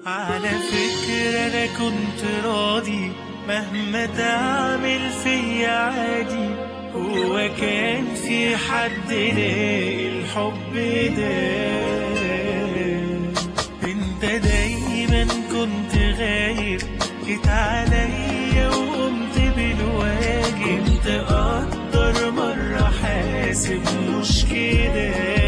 على فكرة أنا كنت راضي مهما تعمل فيا عادي هو كان في حد لاقي الحب ده انت دايما كنت غايب جيت عليا وقمت بالواجب كنت اقدر مرة حاسب مش كده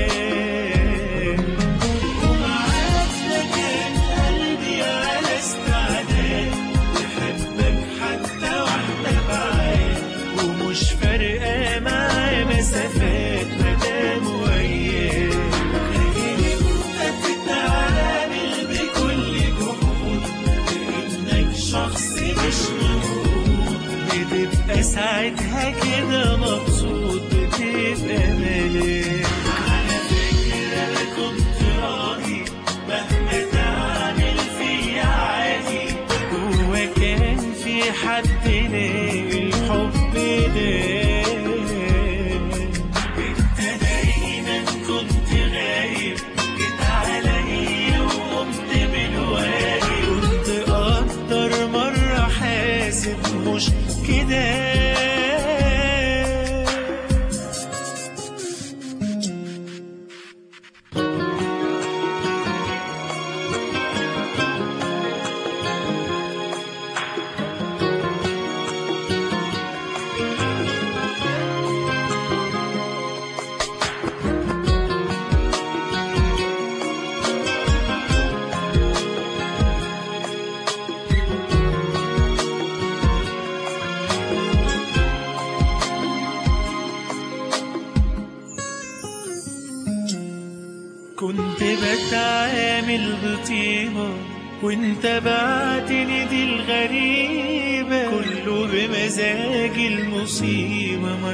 ومعاك ده كان قلبي على استعداد يحبك حتى واحنا بعاد ومش فارقة معاه مسافات مدام وياك لكن انت بتتعامل بكل جهود كأنك شخص مش موجود بتبقى ساعتها كده مبسوط بتبقى ملاك على فكرة أنا كنت راضي مهما تعمل فيا عادي هو كان في حد لاقي الحب ده انت دايما كنت غايب جيت عليا وقمت بالواجب كنت اقدر مرة حاسب مش كده كنت بتعامل بطيبة وانت بعتني دي الغريبة كله بمزاج المصيبة ما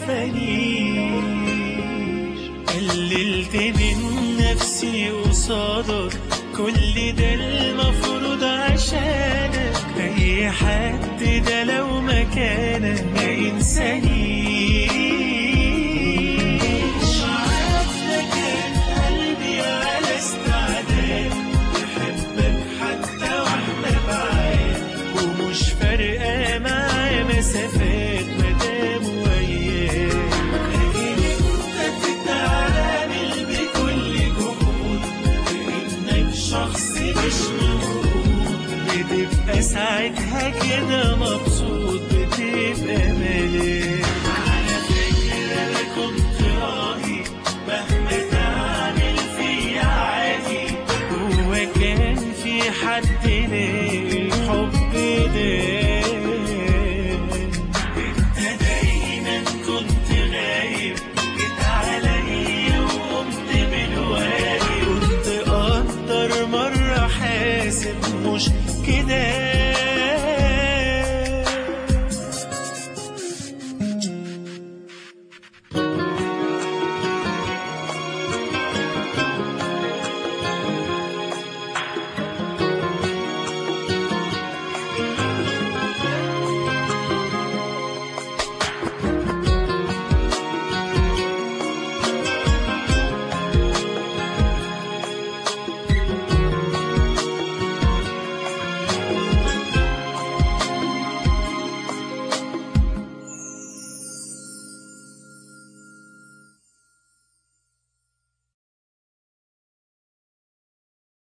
كفانيش قللت من نفسي قصادك كل ده المفروض عشانك اي حد ده لو مكانك ما ينسانيش عارف ده كان قلبي على استعداد يحبك حتى واحنا بعاد ومش فارقة معاه مسافات مدام وياك لكن انت بتتعامل بكل جهود كأنك شخص مش موجود بتبقى ساعتها كده مبسوط بتبقى ملاك على فكرة أنا كنت راضي مهما تعمل فيا عادي هو كان في حد لاقي الحب ده انت دايما كنت غايب جيت عليا وقمت بالواجب كنت اقدر مرة حاسب مش كده